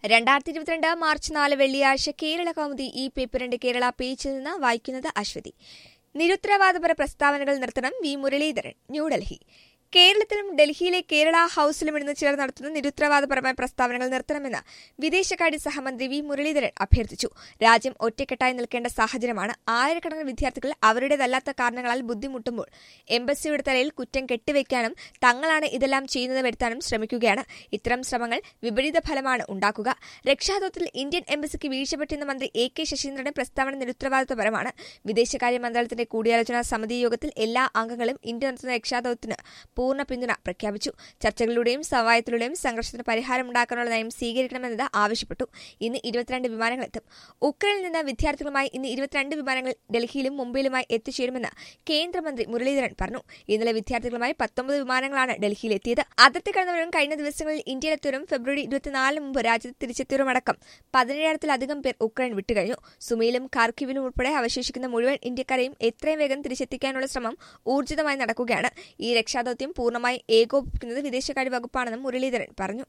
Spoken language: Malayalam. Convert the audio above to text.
രണ്ടായിരത്തി ഇരുപത്തിരണ്ട് മാർച്ച് നാല് വെള്ളിയാഴ്ച കേരള കൗമുദി ഈ പേപ്പറിന്റെ കേരള പേജിൽ നിന്ന് വായിക്കുന്നത് അശ്വതി നിരുത്തരവാദപര പ്രസ്താവനകൾ നിർത്തണം വി മുരളീധരൻ ന്യൂഡൽഹി കേരളത്തിലും ഡൽഹിയിലെ കേരള ഹൌസിലും ഇടുന്ന ചിലർ നടത്തുന്ന നിരുത്തരവാദപരമായ പ്രസ്താവനകൾ നിർത്തണമെന്ന് വിദേശകാര്യ സഹമന്ത്രി വി മുരളീധരൻ അഭ്യർത്ഥിച്ചു രാജ്യം ഒറ്റക്കെട്ടായി നിൽക്കേണ്ട സാഹചര്യമാണ് ആയിരക്കണക്കിന് വിദ്യാർത്ഥികൾ അവരുടേതല്ലാത്ത കാരണങ്ങളാൽ ബുദ്ധിമുട്ടുമ്പോൾ എംബസിയുടെ തലയിൽ കുറ്റം കെട്ടിവെക്കാനും തങ്ങളാണ് ഇതെല്ലാം ചെയ്യുന്നത് വരുത്താനും ശ്രമിക്കുകയാണ് ഇത്തരം ശ്രമങ്ങൾ വിപരീത ഫലമാണ് ഉണ്ടാക്കുക രക്ഷാദൌത്യത്തിൽ ഇന്ത്യൻ എംബസിക്ക് വീഴ്ച പറ്റിയെന്ന മന്ത്രി എ കെ ശശീന്ദ്രന്റെ പ്രസ്താവന നിരുത്തരവാദിത്വപരമാണ് വിദേശകാര്യ മന്ത്രാലയത്തിന്റെ കൂടിയാലോചനാ സമിതി യോഗത്തിൽ എല്ലാ അംഗങ്ങളും ഇന്ത്യ നടത്തുന്ന രക്ഷാദൌത്യത്തിന് പൂർണ്ണ പിന്തുണ പ്രഖ്യാപിച്ചു ചർച്ചകളിലൂടെയും സമവായത്തിലൂടെയും സംഘർഷത്തിന് പരിഹാരമുണ്ടാക്കാനുള്ള നയം സ്വീകരിക്കണമെന്നത് ആവശ്യപ്പെട്ടു ഇന്ന് ഇരുപത്തിരണ്ട് വിമാനങ്ങളെത്തും ഉക്രൈനിൽ നിന്ന് വിദ്യാർത്ഥികളുമായി ഇന്ന് ഇരുപത്തിരണ്ട് വിമാനങ്ങൾ ഡൽഹിയിലും മുംബൈയിലുമായി എത്തിച്ചേരുമെന്ന് കേന്ദ്രമന്ത്രി മുരളീധരൻ പറഞ്ഞു ഇന്നലെ വിദ്യാർത്ഥികളുമായി പത്തൊമ്പത് വിമാനങ്ങളാണ് ഡൽഹിയിലെത്തിയത് അതിർത്തി കടന്നവരും കഴിഞ്ഞ ദിവസങ്ങളിൽ ഇന്ത്യയിലെത്തിയവരും ഫെബ്രുവരി ഇരുപത്തിനാലിന് മുമ്പ് രാജ്യത്ത് തിരിച്ചെത്തിയവരുമടക്കം പതിനേഴായിരത്തിലധികം പേർ ഉക്രൈൻ വിട്ടുകഴിഞ്ഞു സുമയിലും കാർക്കിവിലും ഉൾപ്പെടെ അവശേഷിക്കുന്ന മുഴുവൻ ഇന്ത്യക്കാരെയും എത്രയും വേഗം തിരിച്ചെത്തിക്കാനുള്ള ശ്രമം ഊർജിതമായി നടക്കുകയാണ് ഈ രക്ഷാദൌത്യം പൂർണ്ണമായി ഏകോപിപ്പിക്കുന്നത് വിദേശകാര്യ വകുപ്പാണെന്നും മുരളീധരൻ പറഞ്ഞു